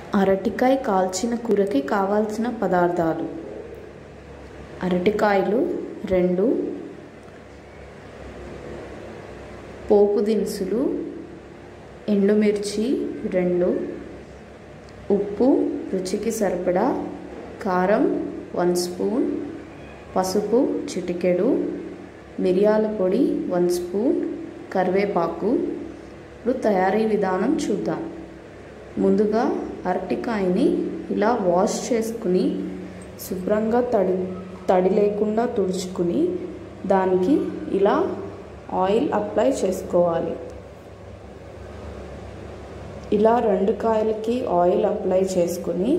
అరటికాయ కాల్చిన కూరకి కావాల్సిన పదార్థాలు అరటికాయలు రెండు పోపు దినుసులు ఎండుమిర్చి రెండు ఉప్పు రుచికి సరిపడా కారం వన్ స్పూన్ పసుపు చిటికెడు మిరియాల పొడి వన్ స్పూన్ కరివేపాకు ఇప్పుడు తయారీ విధానం చూద్దాం ముందుగా అరటికాయని ఇలా వాష్ చేసుకుని శుభ్రంగా తడి తడి లేకుండా తుడుచుకుని దానికి ఇలా ఆయిల్ అప్లై చేసుకోవాలి ఇలా రెండు కాయలకి ఆయిల్ అప్లై చేసుకుని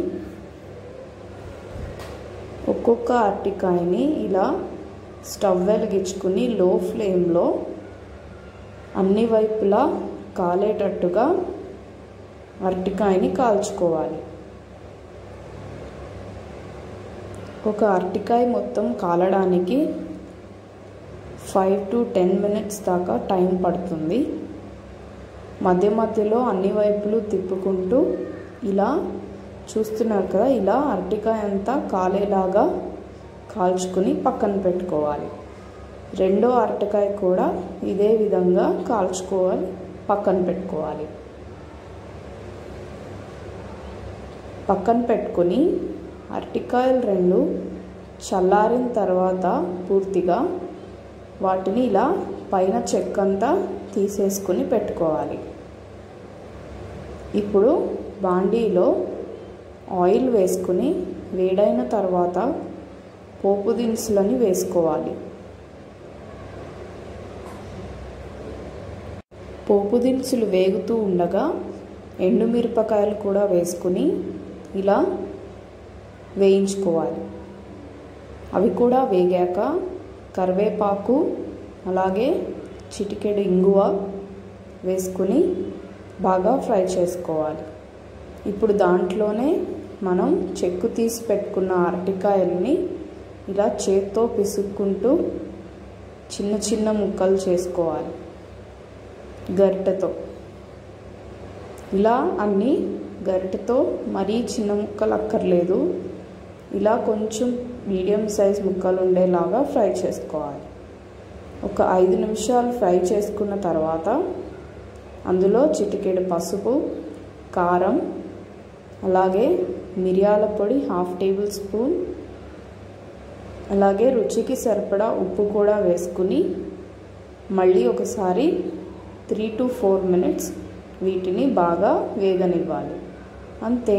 ఒక్కొక్క అరటికాయని ఇలా స్టవ్ వెలిగించుకుని లో ఫ్లేమ్లో అన్ని వైపులా కాలేటట్టుగా అరటికాయని కాల్చుకోవాలి ఒక అరటికాయ మొత్తం కాలడానికి ఫైవ్ టు టెన్ మినిట్స్ దాకా టైం పడుతుంది మధ్య మధ్యలో అన్ని వైపులు తిప్పుకుంటూ ఇలా చూస్తున్నారు కదా ఇలా అరటికాయ అంతా కాలేలాగా కాల్చుకుని పక్కన పెట్టుకోవాలి రెండో అరటికాయ కూడా ఇదే విధంగా కాల్చుకోవాలి పక్కన పెట్టుకోవాలి పక్కన పెట్టుకొని అరటికాయలు రెండు చల్లారిన తర్వాత పూర్తిగా వాటిని ఇలా పైన చెక్కంతా తీసేసుకుని పెట్టుకోవాలి ఇప్పుడు బాండీలో ఆయిల్ వేసుకుని వేడైన తర్వాత పోపు దినుసులని వేసుకోవాలి పోపు దినుసులు వేగుతూ ఉండగా ఎండుమిరపకాయలు కూడా వేసుకుని ఇలా వేయించుకోవాలి అవి కూడా వేగాక కరివేపాకు అలాగే చిటికెడు ఇంగువ వేసుకుని బాగా ఫ్రై చేసుకోవాలి ఇప్పుడు దాంట్లోనే మనం చెక్కు తీసి పెట్టుకున్న అరటికాయలని ఇలా చేత్తో పిసుక్కుంటూ చిన్న చిన్న ముక్కలు చేసుకోవాలి గరిటెతో ఇలా అన్నీ గరిటెతో మరీ చిన్న ముక్కలు అక్కర్లేదు ఇలా కొంచెం మీడియం సైజ్ ముక్కలు ఉండేలాగా ఫ్రై చేసుకోవాలి ఒక ఐదు నిమిషాలు ఫ్రై చేసుకున్న తర్వాత అందులో చిటికెడు పసుపు కారం అలాగే మిరియాల పొడి హాఫ్ టేబుల్ స్పూన్ అలాగే రుచికి సరిపడా ఉప్పు కూడా వేసుకుని మళ్ళీ ఒకసారి త్రీ టు ఫోర్ మినిట్స్ వీటిని బాగా వేగనివ్వాలి అంతే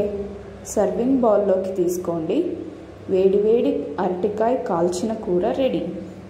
సర్వింగ్ బౌల్లోకి తీసుకోండి వేడివేడి అరటికాయ కాల్చిన కూర రెడీ